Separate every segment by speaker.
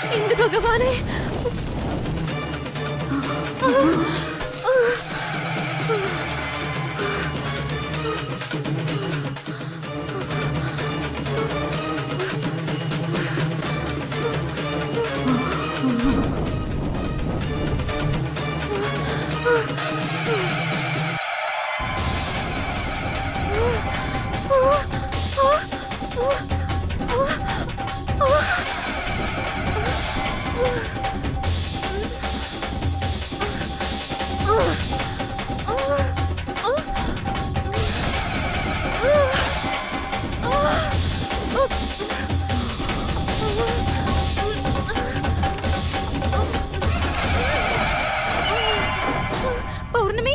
Speaker 1: എന്റെ ഭഗവാനെ പൗർണമി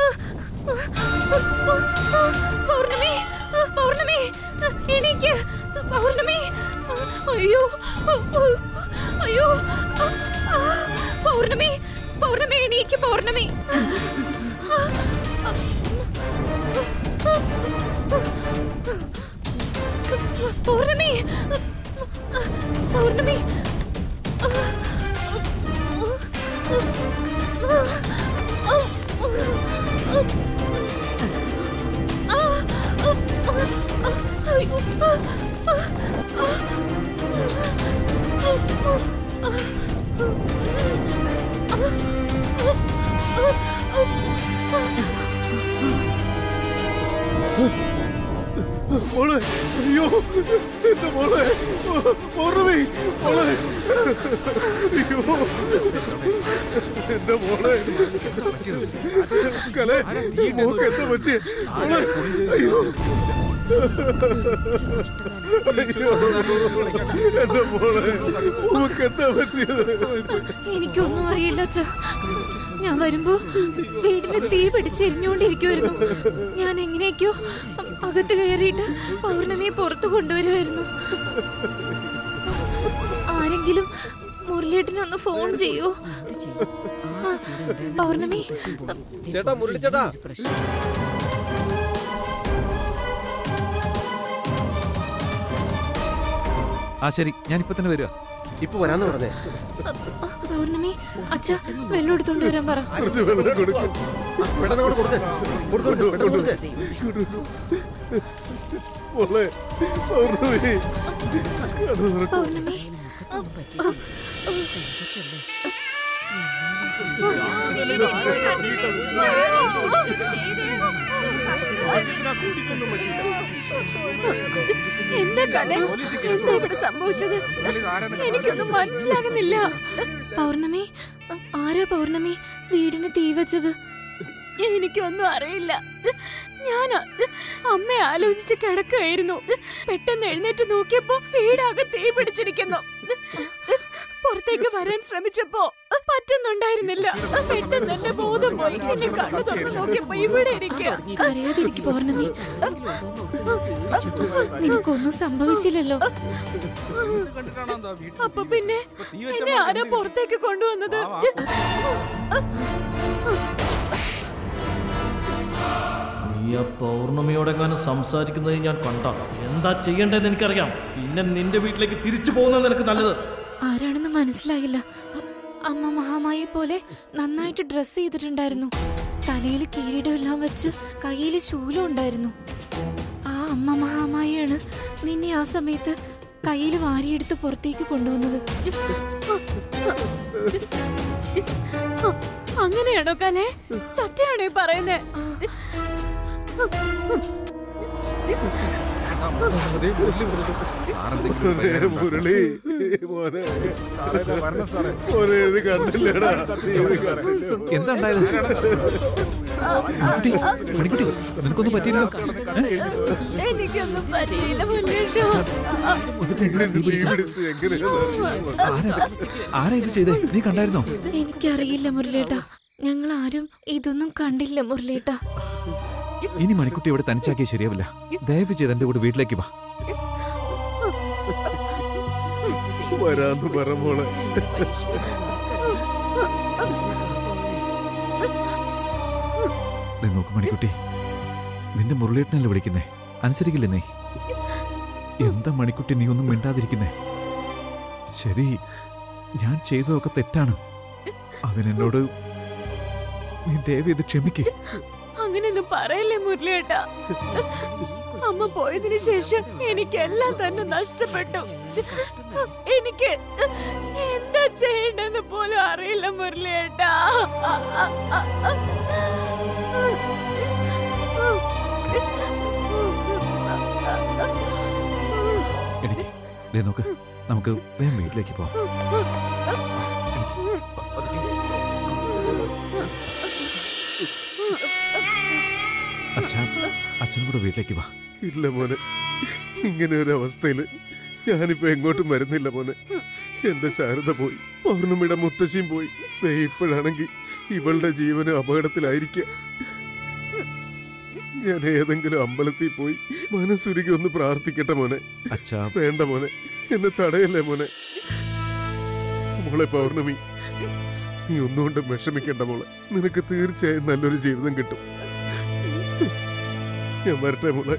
Speaker 1: പൗർണമി പൗർണമി എണീക്ക് പൗർണമി അയ്യോ അയ്യോ പൗർണമി പൗർണമി എണീക്ക് പൗർണമി പൗർണമി പൗർണമി
Speaker 2: മോളെ അയ്യോ എന്റെ മോളെ പൗർണമി മോളെ അയ്യോ എന്റെ മോളെ കലേ ഈ മോക്ക് എന്താ പറ്റിയ മോളെ അയ്യോ അയ്യോ എന്റെ മോളെ മോക്ക് എന്താ പറ്റിയത്
Speaker 1: എനിക്കൊന്നും അറിയില്ല അച്ഛ ഞാൻ വരുമ്പോ വീടിന് തീ പിടിച്ചെരിഞ്ഞുകൊണ്ടിരിക്കുമായിരുന്നു ഞാൻ എങ്ങനെയൊക്കെയോ അകത്ത് കയറിയിട്ട് പൗർണമിയെ പുറത്തു കൊണ്ടുവരുമായിരുന്നു ആരെങ്കിലും മുരളിയേട്ടനൊന്ന് ഫോൺ ചെയ്യൂ ആ, പൗർണമി
Speaker 3: ചേട്ടാ മുരളി ചേട്ടാ
Speaker 4: ആ ശരി ഞാനിപ്പോ തന്നെ വരിക
Speaker 3: ഇപ്പൊ വരാന്ന് പറഞ്ഞേ
Speaker 1: പൗർണമി അച്ഛ വെള്ളം എടുത്തോണ്ട് വരാൻ പറ
Speaker 2: കുറച്ച് വെള്ളം കൊടുക്കും
Speaker 3: പെട്ടെന്ന് അങ്ങോട്ട് കൊടുക്ക് കൊടുക്ക് പെട്ടെന്ന് കൊടുക്ക്
Speaker 2: മോളെ പൗർണമി
Speaker 1: പൗർണമി എന്താ കല എന്താ ഇവിടെ സംഭവിച്ചത് എനിക്കൊന്നും മനസ്സിലാകുന്നില്ല പൗർണമി ആരാ പൗർണമി വീടിന് തീ വെച്ചത് എനിക്കൊന്നും അറിയില്ല ഞാൻ അമ്മ ആലോചിച്ച് കിടക്കുകയായിരുന്നു പെട്ടെന്ന് എഴുന്നേറ്റ് നോക്കിയപ്പോ വീടാകെ തീ പിടിച്ചിരിക്കുന്നു പുറത്തേക്ക് വരാൻ ശ്രമിച്ചപ്പോ പറ്റുന്നുണ്ടായിരുന്നില്ല പെട്ടെന്ന് എന്റെ ബോധം പോയി എന്നെ കണ്ണു തുറന്ന് നോക്കിയപ്പോ ഇവിടെ ഇരിക്കുക കരയാതിരിക്കും പൗർണമി നിനക്കൊന്നും സംഭവിച്ചില്ലല്ലോ അപ്പൊ പിന്നെ എന്നെ ആരാ പുറത്തേക്ക് കൊണ്ടുവന്നത്
Speaker 5: നീ ആ പൗർണമിയോടെങ്ങാനും സംസാരിക്കുന്നത് ഞാൻ കണ്ട എന്താ ചെയ്യേണ്ടതെന്ന് എനിക്കറിയാം പിന്നെ നിന്റെ വീട്ടിലേക്ക് തിരിച്ചു പോകുന്നത് നിനക്ക് നല്ലത്
Speaker 1: ആരാണെന്ന് മനസ്സിലായില്ല അ- അമ്മ മഹാമായെ പോലെ നന്നായിട്ട് ഡ്രസ് ചെയ്തിട്ടുണ്ടായിരുന്നു തലയിൽ കിരീടം എല്ലാം വെച്ച് കയ്യിൽ ശൂലം ഉണ്ടായിരുന്നു ആ അമ്മ മഹാമായാണ് നിന്നെ ആ സമയത്ത് കയ്യിൽ വാരിയെടുത്ത് പുറത്തേക്ക് കൊണ്ടുവന്നത് അങ്ങനെയാണോ കലേ സത്യമാണോ ഈ പറയുന്നേ
Speaker 2: മോനെ, മുരളി മോനെ മോനെ ഇത് കണ്ടില്ലടാ ഇത് കണ്ടില്ല.
Speaker 4: എന്താ ഉണ്ടായത് മണിക്കുട്ടി, മണിക്കുട്ടി നിനക്കൊന്നും പറ്റിയില്ലല്ലോ ഏ?
Speaker 1: എനിക്കൊന്നും പറ്റിയില്ല മുന്നേഷോ
Speaker 2: ഇങ്ങനെ ഇത് തീ പിടിച്ച് എങ്ങനെയാ
Speaker 4: ആരാ ആരാ ഇത് ചെയ്തേ നീ കണ്ടായിരുന്നോ
Speaker 1: എനിക്കറിയില്ല മുരളേട്ട ഞങ്ങൾ ആരും ഇതൊന്നും കണ്ടില്ല മുരളേട്ട
Speaker 4: ഇനി മണിക്കുട്ടി ഇവിടെ തനിച്ചാക്കിയ ശരിയാവില്ല ദയവ് ചെയ്ത് എന്റെ കൂടെ വീട്ടിലേക്ക് വാ
Speaker 2: വരാന്ന് പറ മോളെ
Speaker 4: ദേ നോക്ക് മണിക്കുട്ടി നിന്റെ മുരളിയേട്ടനല്ലേ വിളിക്കുന്നേ അനുസരിക്കില്ലേ നീ എന്താ മണിക്കുട്ടി നീ ഒന്നും മിണ്ടാതിരിക്കുന്നേ ശരി ഞാൻ ചെയ്തതൊക്കെ തെറ്റാണ് അതിനെന്നോട് നീ ദയവ് ഇത് ക്ഷമിക്കേ
Speaker 6: അങ്ങനെയൊന്നും പറയല്ലേ മുരളിയേട്ടാ അമ്മ പോയതിനു ശേഷം എനിക്കെല്ലാം തന്നെ നഷ്ടപ്പെട്ടു എനിക്ക് എന്താ ചെയ്യണ്ടെന്ന് പോലും അറിയില്ല മുരളിയേട്ടാ
Speaker 4: എനിക്ക് ദേ നോക്ക് നമുക്ക് വേഗം വീട്ടിലേക്ക് പോവാം അച്ഛാ അച്ഛനും കൂടെ വീട്ടിലേക്ക് വാ
Speaker 2: ഇല്ല മോനെ ഇങ്ങനെ ഒരു അവസ്ഥയില് ഞാനിപ്പോ എങ്ങോട്ടും വരുന്നില്ല മോനെ എന്റെ ശാരദ പോയി പൗർണമിയുടെ മുത്തശ്ശിയും പോയി ദേ ഇപ്പോഴാണെങ്കിൽ ഇവളുടെ ജീവന് അപകടത്തിലായിരിക്കുക ഞാൻ ഏതെങ്കിലും അമ്പലത്തിൽ പോയി മനസ്സുരുകി ഒന്ന് പ്രാർത്ഥിക്കട്ടെ മോനെ
Speaker 4: അച്ഛാ
Speaker 2: വേണ്ട മോനെ എന്നെ തടയല്ലേ മോനെ മോളെ പൗർണമി നീ ഒന്നുകൊണ്ടും വിഷമിക്കണ്ട മോളെ നിനക്ക് തീർച്ചയായും നല്ലൊരു ജീവിതം കിട്ടും ഞാൻ വരട്ടെ മോളെ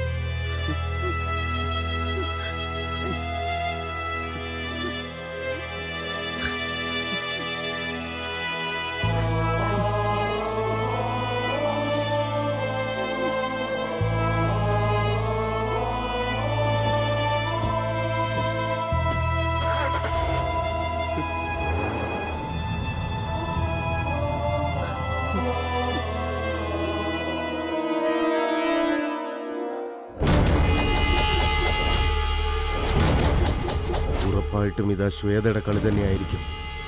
Speaker 2: ഉറപ്പായിട്ടും ഇതാ ശ്വേതയുടെ കളി തന്നെയായിരിക്കും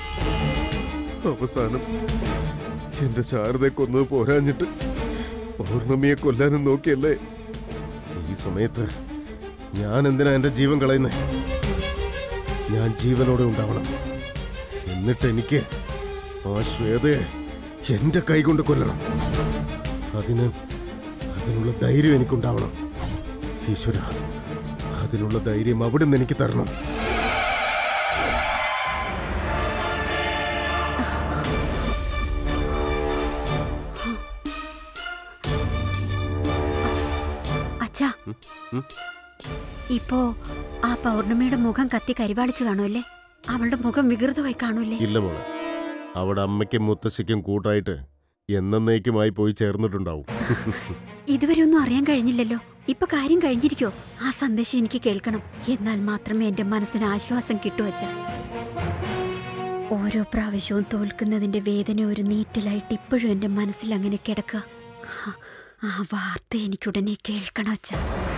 Speaker 2: അവസാനം എന്റെ ശാരദയെ കൊന്നത് പോരാഞ്ഞിട്ട് പൗർണമിയെ കൊല്ലാനും നോക്കിയല്ലേ ഈ സമയത്ത് ഞാൻ എന്തിനാ എന്റെ ജീവൻ കളയുന്നേ ഞാൻ ജീവനോടെ ഉണ്ടാവണം എന്നിട്ട് എനിക്ക് ആ ശ്വേതയെ എന്റെ കൈകൊണ്ട് കൊല്ലണം അതിന് അതിനുള്ള ധൈര്യം എനിക്കുണ്ടാവണം ഈശ്വര അതിനുള്ള ധൈര്യം അവിടെ നിന്ന് എനിക്ക് തരണം
Speaker 7: അച്ഛാ ഇപ്പോ ആ പൗർണമിയുടെ മുഖം കത്തി കരിവാളിച്ചു കാണുമല്ലേ അവളുടെ മുഖം വികൃതമായി കാണൂലേ
Speaker 2: ഇല്ല മോളെ അവിടെ അമ്മയ്ക്കും മുത്തശ്ശിക്കും കൂട്ടായിട്ട് എന്നേക്കുമായി പോയി ചേർന്നിട്ടുണ്ടാവും
Speaker 7: ഇതുവരെ ഒന്നും അറിയാൻ കഴിഞ്ഞില്ലല്ലോ ഇപ്പൊ കാര്യം കഴിഞ്ഞിരിക്കോ ആ സന്ദേശം എനിക്ക് കേൾക്കണം എന്നാൽ മാത്രമേ എന്റെ മനസ്സിന് ആശ്വാസം കിട്ടൂ അച്ഛ ഓരോ പ്രാവശ്യവും തോൽക്കുന്നതിന്റെ വേദന ഒരു നീറ്റലായിട്ട് ഇപ്പോഴും എന്റെ മനസ്സിൽ അങ്ങനെ കിടക്കുക ആ- ആ വാർത്ത എനിക്കുടനെ കേൾക്കണം അച്ഛ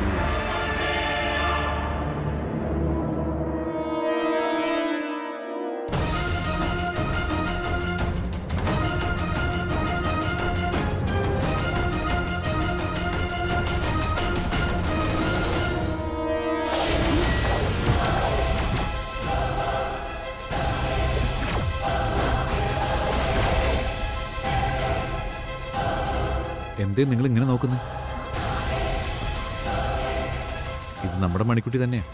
Speaker 4: എന്തേ നിങ്ങൾ ഇങ്ങനെ നോക്കുന്നത് ഇത് നമ്മുടെ മണിക്കുട്ടി തന്നെയാ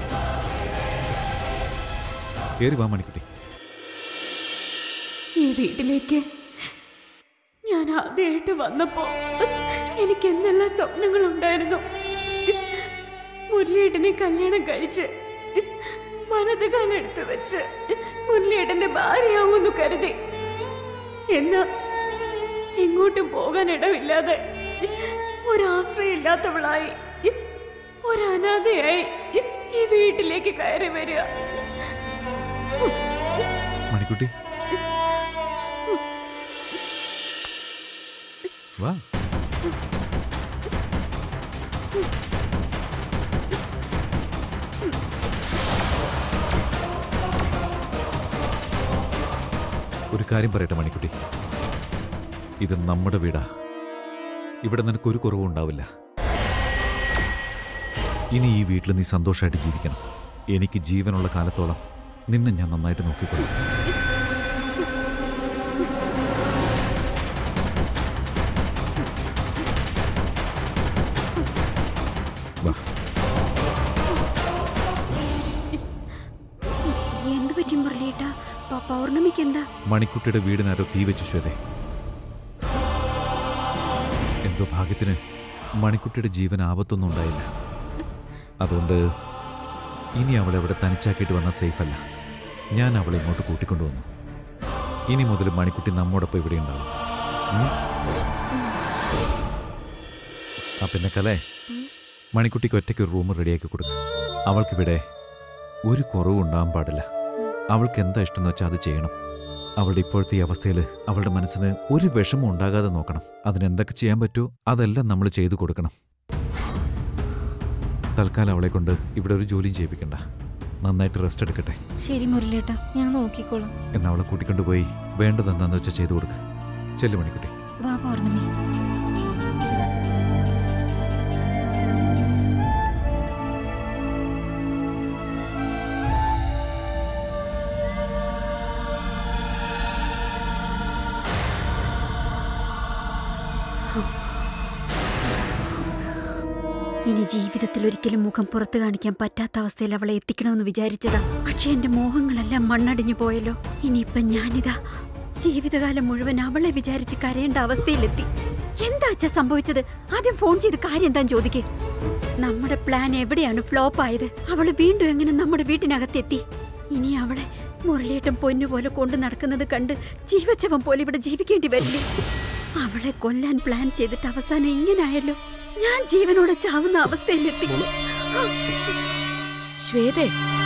Speaker 4: കേറി വാ മണിക്കുട്ടി
Speaker 6: ഈ വീട്ടിലേക്ക് ഞാൻ ആദ്യമായിട്ട് വന്നപ്പോ എനിക്ക് എന്തെല്ലാം സ്വപ്നങ്ങളുണ്ടായിരുന്നു മുരളിയേട്ടനെ കല്യാണം കഴിച്ച് വലത് കാലെടുത്ത് വെച്ച് മുരളിയേട്ടന്റെ ഭാര്യയാവുമെന്ന് കരുതി എന്നാ എങ്ങോട്ടും പോകാൻ ഇടമില്ലാതെ ഒരാശ്രയമില്ലാത്തവളായി ഒരനാഥയായി ഈ വീട്ടിലേക്ക് കയറി വരിക
Speaker 4: മണിക്കുട്ടി വാ ഒരു കാര്യം പറയട്ടെ മണിക്കുട്ടി ഇത് നമ്മുടെ വീടാ ഇവിടെ നിനക്കൊരു കുറവും ഉണ്ടാവില്ല ഇനി ഈ വീട്ടിൽ നീ സന്തോഷമായിട്ട് ജീവിക്കണം എനിക്ക് ജീവനുള്ള കാലത്തോളം നിന്നെ ഞാൻ നന്നായിട്ട് നോക്കിക്കൊള്ളാം വാ
Speaker 7: എന്തു പറ്റി മുരളിയേട്ടാ പ- പൗർണമിക്ക് എന്താ
Speaker 4: മണിക്കുട്ടിയുടെ വീടിനാരോ തീ വെച്ചു ശ്വേതേ എന്തോ ഭാഗ്യത്തിന് മണിക്കുട്ടിയുടെ ജീവൻ ആപത്തൊന്നും ഉണ്ടായില്ല അതുകൊണ്ട് ഇനി അവളെ അവിടെ തനിച്ചാക്കിയിട്ട് വന്നാൽ സേഫല്ല ഞാൻ അവളെ ഇങ്ങോട്ട് കൂട്ടിക്കൊണ്ടുവന്നു ഇനി മുതൽ മണിക്കുട്ടി നമ്മോടൊപ്പം ഇവിടെ ഉണ്ടാവും ഉം? ആ പിന്നെ കലേ മണിക്കുട്ടിക്ക് ഒറ്റയ്ക്ക് ഒരു റൂം റെഡിയാക്കി കൊടുക്കും അവൾക്കിവിടെ ഒരു കുറവും ഉണ്ടാകാൻ പാടില്ല അവൾക്ക് എന്താ ഇഷ്ടം വെച്ചാൽ അത് ചെയ്യണം അവളുടെ ഇപ്പോഴത്തെ ഈ അവസ്ഥയിൽ അവളുടെ മനസ്സിന് ഒരു വിഷമം ഉണ്ടാകാതെ നോക്കണം അതിനെന്തൊക്കെ ചെയ്യാൻ പറ്റുമോ അതെല്ലാം നമ്മൾ ചെയ്തു കൊടുക്കണം തൽക്കാലം അവളെ കൊണ്ട് ഇവിടെ ഒരു ജോലിയും ചെയ്യിപ്പിക്കണ്ട നന്നായിട്ട് റെസ്റ്റ് എടുക്കട്ടെ
Speaker 1: ശരി മുരളിയേട്ടാ ഞാൻ നോക്കിക്കോളാം
Speaker 4: എന്ന് അവളെ കൂട്ടിക്കൊണ്ടുപോയി വേണ്ടതെന്താന്ന് വെച്ചാൽ ചെയ്തു കൊടുക്കുക ചെല്ലു മണിക്കുട്ടി
Speaker 1: വാ പൗർണമി
Speaker 7: ഇനി ജീവിതത്തിൽ ഒരിക്കലും മുഖം പുറത്തു കാണിക്കാൻ പറ്റാത്ത അവസ്ഥയിൽ അവളെ എത്തിക്കണമെന്ന് വിചാരിച്ചതാ പക്ഷെ എന്റെ മോഹങ്ങളെല്ലാം മണ്ണടിഞ്ഞു പോയല്ലോ ഇനിയിപ്പൊ ഞാനിതാ ജീവിതകാലം മുഴുവൻ അവളെ വിചാരിച്ച് കരയേണ്ട അവസ്ഥയിലെത്തി എന്താ അച്ഛാ സംഭവിച്ചത് ആദ്യം ഫോൺ ചെയ്ത് കാര്യം എന്താ ചോദിക്കേ നമ്മുടെ പ്ലാൻ എവിടെയാണ് ഫ്ലോപ്പ് ആയത് അവള് വീണ്ടും എങ്ങനെ നമ്മുടെ വീട്ടിനകത്തെത്തി ഇനി അവളെ മുരളിയേട്ടൻ പൊന്നുപോലെ കൊണ്ടു നടക്കുന്നത് കണ്ട് ജീവച്ചവൻ പോലെ ഇവിടെ ജീവിക്കേണ്ടി വരില്ലേ അവളെ കൊല്ലാൻ പ്ലാൻ ചെയ്തിട്ട് അവസാനം ഇങ്ങനായല്ലോ ഞാൻ ജീവനോടെ ചാവുന്ന അവസ്ഥയിലെത്തി
Speaker 6: ശ്വേതേ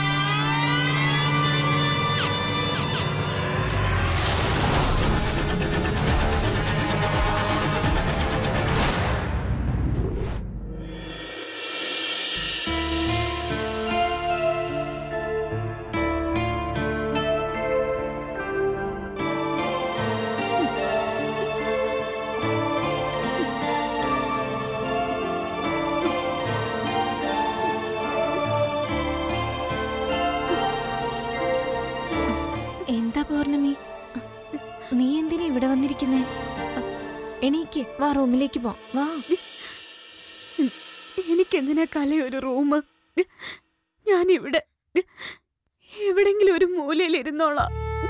Speaker 1: എന്താ പൗർണമി നീ എന്തിനാ ഇവിടെ വന്നിരിക്കുന്നേ എണീക്ക് വാ റൂമിലേക്ക് പോ വാ
Speaker 6: എനിക്കെന്തിനാ കല ഒരു റൂം ഞാൻ ഇവിടെ എവിടെങ്കിലും ഒരു മൂലയിൽ ഇരുന്നോളാം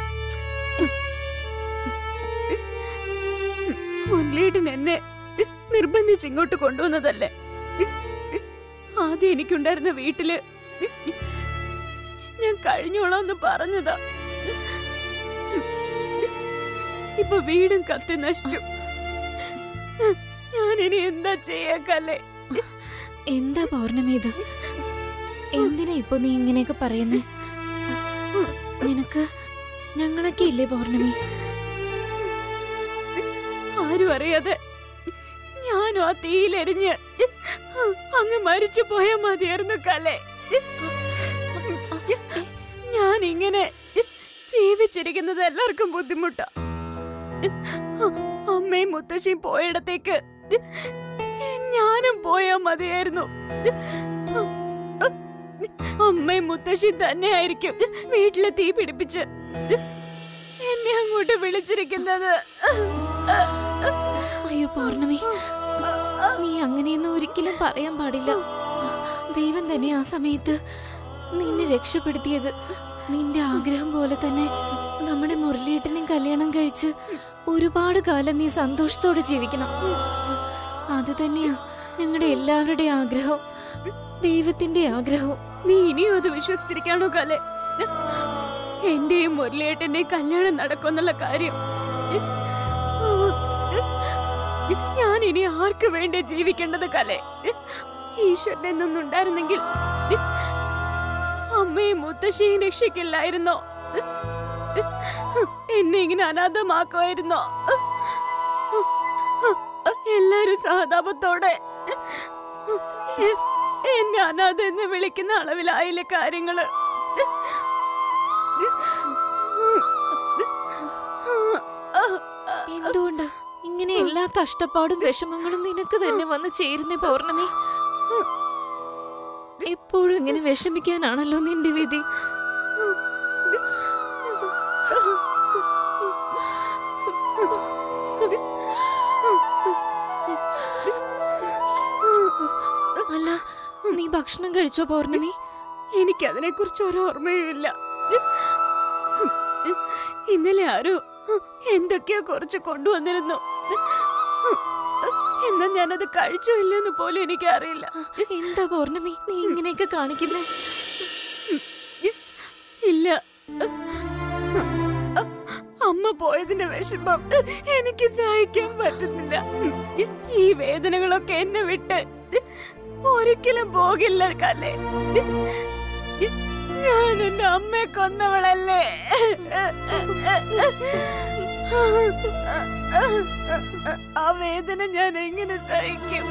Speaker 6: മുരളീട്ടൻ എന്നെ നിർബന്ധിച്ച് ഇങ്ങോട്ട് കൊണ്ടുവന്നതല്ലേ ആദ്യം എനിക്കുണ്ടായിരുന്ന വീട്ടില് ഞാൻ കഴിഞ്ഞോളാം എന്ന് പറഞ്ഞതാ ഇപ്പൊ വീടും കത്തി നശിച്ചു ഞാൻ ഇനി എന്താ ചെയ്യാക്കല്ലേ
Speaker 1: എന്താ പൗർണമി ഇത് എന്തിനാ ഇപ്പൊ നീ ഇങ്ങനെയൊക്കെ പറയുന്നേ നിനക്ക് ഞങ്ങളൊക്കെ ഇല്ലേ പൗർണമി
Speaker 6: ആരും അറിയാതെ ഞാനും ആ തീയിലെരിഞ്ഞ് അങ്ങ് മരിച്ചു പോയാ മതിയായിരുന്നു കലേ ഞാൻ ഇങ്ങനെ ജീവിച്ചിരിക്കുന്നത് എല്ലാവർക്കും ബുദ്ധിമുട്ടാ അമ്മയും മുത്തശ്ശിയും പോയിടത്തേക്ക് ഞാനും പോയാ മതിയായിരുന്നു അമ്മയും മുത്തശ്ശിയും തന്നെയായിരിക്കും വീട്ടിലെ തീ പിടിപ്പിച്ച് എന്നെ അങ്ങോട്ട് വിളിച്ചിരിക്കുന്നത്
Speaker 1: അയ്യോ പൗർണമി നീ അങ്ങനെയൊന്നും ഒരിക്കലും പറയാൻ പാടില്ല ദൈവം തന്നെ ആ സമയത്ത് നിന്നെ രക്ഷപ്പെടുത്തിയത് നിന്റെ ആഗ്രഹം പോലെ തന്നെ നമ്മുടെ മുരളിയേട്ടനെ കല്യാണം കഴിച്ച് ഒരുപാട് കാലം നീ സന്തോഷത്തോടെ ജീവിക്കണം അത് തന്നെയാ ഞങ്ങളുടെ എല്ലാവരുടെയും ആഗ്രഹവും ദൈവത്തിന്റെ ആഗ്രഹവും
Speaker 6: നീ ഇനിയും അത് വിശ്വസിച്ചിരിക്കാണോ കലെ എന്റെയും മുരളിയേട്ടന്റെയും കല്യാണം നടക്കുമെന്നുള്ള കാര്യം ഞാൻ ഇനി ആർക്ക് വേണ്ടി ജീവിക്കേണ്ടത് കലെ ഈശ്വരൻ എന്നൊന്നുണ്ടായിരുന്നെങ്കിൽ അമ്മയും മുത്തശ്ശിയും രക്ഷിക്കില്ലായിരുന്നോ എന്നെ ഇങ്ങനെ അനാഥമാക്കുമായിരുന്നോ എല്ലാരും സഹതാപത്തോടെ എ- എന്നെ അനാഥ എന്ന് വിളിക്കുന്ന അളവിലായില്ലേ കാര്യങ്ങള്
Speaker 1: എന്തുകൊണ്ടാ ഇങ്ങനെ എല്ലാ കഷ്ടപ്പാടും വിഷമങ്ങളും നിനക്ക് തന്നെ വന്ന് ചേരുന്നേ പൗർണമി എപ്പോഴും ഇങ്ങനെ വിഷമിക്കാനാണല്ലോ നിന്റെ വിധി അല്ല നീ ഭക്ഷണം കഴിച്ചോ പൗർണമി
Speaker 6: എനിക്കതിനെ കുറിച്ച് ഓർമ്മയുമില്ല ഇന്നലെ ആരോ എന്തൊക്കെയോ കുറച്ച് കൊണ്ടുവന്നിരുന്നു എന്നാ ഞാനത് കഴിച്ചോ ഇല്ലെന്ന് പോലും എനിക്കറിയില്ല
Speaker 1: എന്താ പൗർണമി നീ ഇങ്ങനെയൊക്കെ കാണിക്കുന്നേ
Speaker 6: ഇല്ല അമ്മ പോയതിന്റെ വിഷമം എനിക്ക് സഹിക്കാൻ പറ്റുന്നില്ല ഈ വേദനകളൊക്കെ എന്നെ വിട്ട് ഒരിക്കലും പോകില്ല കലേ ഞാൻ എന്റെ അമ്മയെ കൊന്നവളല്ലേ ആ വേദന ഞാൻ എങ്ങനെ സഹിക്കും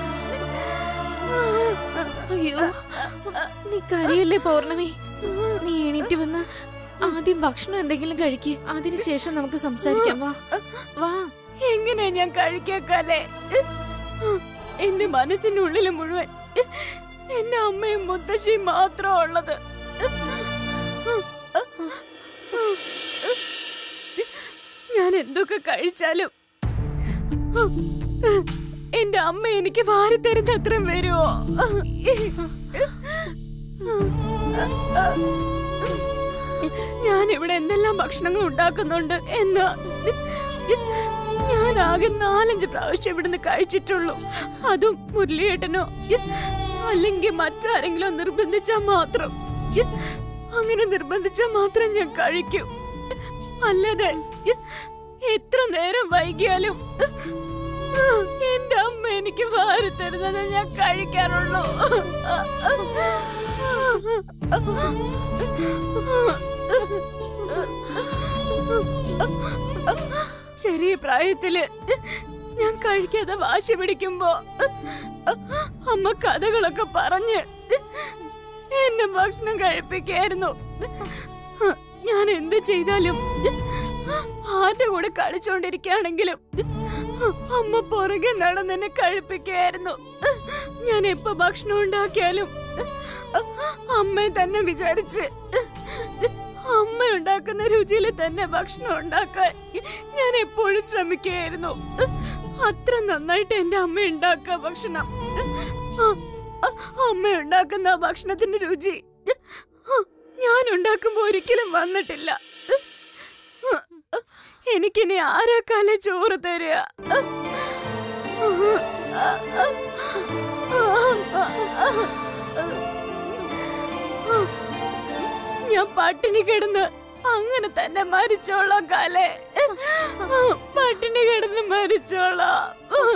Speaker 1: അയ്യോ നീ കരയല്ലേ പൗർണമി നീ എണീറ്റ് വന്ന് ആദ്യം ഭക്ഷണം എന്തെങ്കിലും കഴിക്ക് അതിനുശേഷം നമുക്ക് സംസാരിക്കാം വാ വാ
Speaker 6: എങ്ങനെ ഞാൻ കഴിക്കാക്കാലേ എന്റെ മനസ്സിനുള്ളിൽ മുഴുവൻ എന്റെ അമ്മയും മുത്തശ്ശിയും മാത്രം ഉള്ളത് ഞാൻ എന്തൊക്കെ കഴിച്ചാലും എന്റെ അമ്മ എനിക്ക് വാരി തരുന്ന അത്രയും വരുമോ ഞാൻ ഇവിടെ എന്തെല്ലാം ഭക്ഷണങ്ങൾ ഉണ്ടാക്കുന്നുണ്ട് എന്ന് ഞാൻ ആകെ നാലഞ്ച് പ്രാവശ്യം ഇവിടുന്ന് കഴിച്ചിട്ടുള്ളൂ അതും മുരളിയേട്ടനോ അല്ലെങ്കിൽ മറ്റാരെങ്കിലും നിർബന്ധിച്ചാൽ മാത്രം അങ്ങനെ നിർബന്ധിച്ചാൽ മാത്രം ഞാൻ കഴിക്കും അല്ലാതെ എത്ര നേരം വൈകിയാലും എന്റെ അമ്മ എനിക്ക് വാരി തരുന്നത് ഞാൻ കഴിക്കാറുള്ളൂ ചെറിയ പ്രായത്തില് ഞാൻ കഴിക്കാതെ വാശി പിടിക്കുമ്പോ അമ്മ കഥകളൊക്കെ പറഞ്ഞ് എന്നെ ഭക്ഷണം കഴിപ്പിക്കായിരുന്നു ഞാൻ എന്ത് ചെയ്താലും ആരുടെ കൂടെ കളിച്ചോണ്ടിരിക്കുകയാണെങ്കിലും അമ്മ പുറകെ നടന്ന് എന്നെ കഴിപ്പിക്കായിരുന്നു ഞാൻ എപ്പോ ഭക്ഷണം ഉണ്ടാക്കിയാലും അമ്മയെ തന്നെ വിചാരിച്ച് അമ്മ ഉണ്ടാക്കുന്ന രുചിയിൽ തന്നെ ഭക്ഷണം ഉണ്ടാക്കാൻ ഞാൻ എപ്പോഴും ശ്രമിക്കുകയായിരുന്നു അത്ര നന്നായിട്ട് എന്റെ അമ്മ ഉണ്ടാക്കുക ഭക്ഷണം അമ്മ ഉണ്ടാക്കുന്ന ആ ഭക്ഷണത്തിന്റെ രുചി ഞാൻ ഉണ്ടാക്കുമ്പോ ഒരിക്കലും വന്നിട്ടില്ല എനിക്കിനി ആരാ കാല ചോറ് തരിക ഞാൻ പട്ടിണി കിടന്ന് അങ്ങനെ തന്നെ മരിച്ചോളാം കാലേ പട്ടിണി കിടന്ന് മരിച്ചോളാം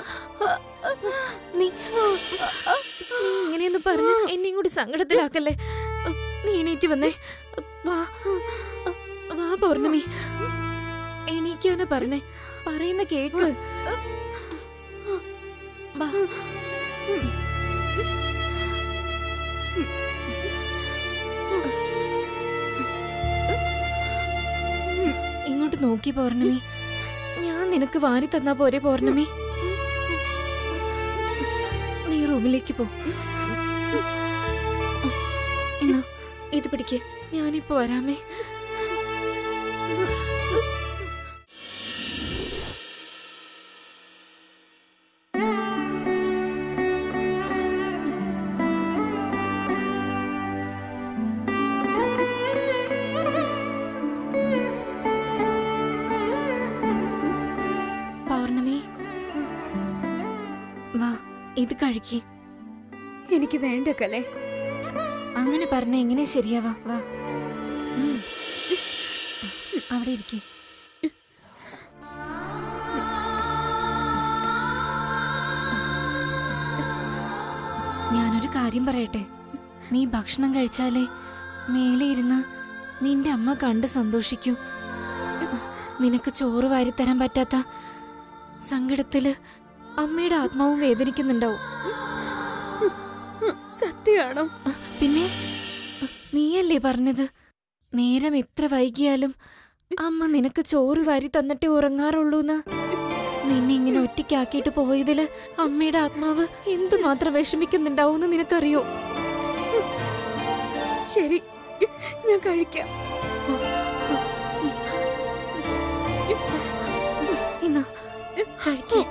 Speaker 1: നീ നീ ഇങ്ങനെയൊന്ന് പറഞ്ഞ് എന്നെയും കൂടി സങ്കടത്തിലാക്കല്ലേ നീ എണീറ്റ് വന്നേ വാ വാ പൗർണമി എണീക്കാനാ പറഞ്ഞേ പറയുന്ന കേക്ക് വാ ഇങ്ങോട്ട് നോക്കി പൗർണമി ഞാൻ നിനക്ക് വാരി തന്നാ പോരെ പൗർണമി നീ റൂമിലേക്ക് പോ എന്നാ ഇത് പിടിക്ക് ഞാനിപ്പോ വരാമേ പൗർണമി വാ ഇത് കഴിക്ക്
Speaker 6: എനിക്ക് വേണ്ട കലേ
Speaker 1: അങ്ങനെ പറഞ്ഞ എങ്ങനെ ശരിയാവാ വാ ഉം. അവിടെ ഇരിക്കേ ഞാനൊരു കാര്യം പറയട്ടെ നീ ഭക്ഷണം കഴിച്ചാലേ മേലെ ഇരുന്ന് നിന്റെ അമ്മ കണ്ട് സന്തോഷിക്കൂ നിനക്ക് ചോറ് വാരിത്തരാൻ പറ്റാത്ത സങ്കടത്തില് അമ്മയുടെ ആത്മാവും വേദനിക്കുന്നുണ്ടാവും
Speaker 6: സത്യമാണോ
Speaker 1: പിന്നെ നീയല്ലേ പറഞ്ഞത് നേരം എത്ര വൈകിയാലും അമ്മ നിനക്ക് ചോറ് വാരി തന്നിട്ടേ ഉറങ്ങാറുള്ളൂന്ന് നിന്നെ ഇങ്ങനെ ഒറ്റയ്ക്കാക്കിയിട്ട് പോയതില് അമ്മയുടെ ആത്മാവ് എന്തുമാത്രം വിഷമിക്കുന്നുണ്ടാവും നിനക്കറിയോ
Speaker 6: ശരി ഞാൻ കഴിക്കാം
Speaker 1: ഇന്നാ കഴിക്കേ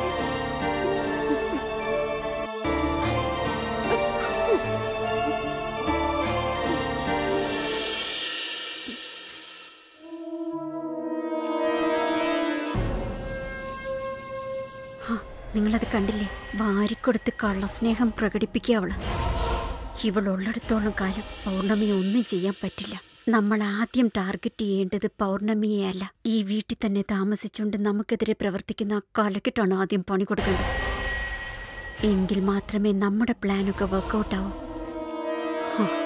Speaker 7: ആ, നിങ്ങളത് കണ്ടില്ലേ വാരിക്കൊടുത്ത് കള്ളസ്നേഹം പ്രകടിപ്പിക്കുക അവള് ഇവളുള്ളിടത്തോളം കാലം പൗർണമി ഒന്നും ചെയ്യാൻ പറ്റില്ല നമ്മൾ ആദ്യം ടാർഗറ്റ് ചെയ്യേണ്ടത് പൗർണമിയെ അല്ല ഈ വീട്ടിൽ തന്നെ താമസിച്ചുകൊണ്ട് നമുക്കെതിരെ പ്രവർത്തിക്കുന്ന ആ കാലക്കെട്ടാണ് ആദ്യം പണി കൊടുക്കേണ്ടത് എങ്കിൽ മാത്രമേ നമ്മുടെ പ്ലാനൊക്കെ വർക്കൗട്ട് ആവൂ ഹും.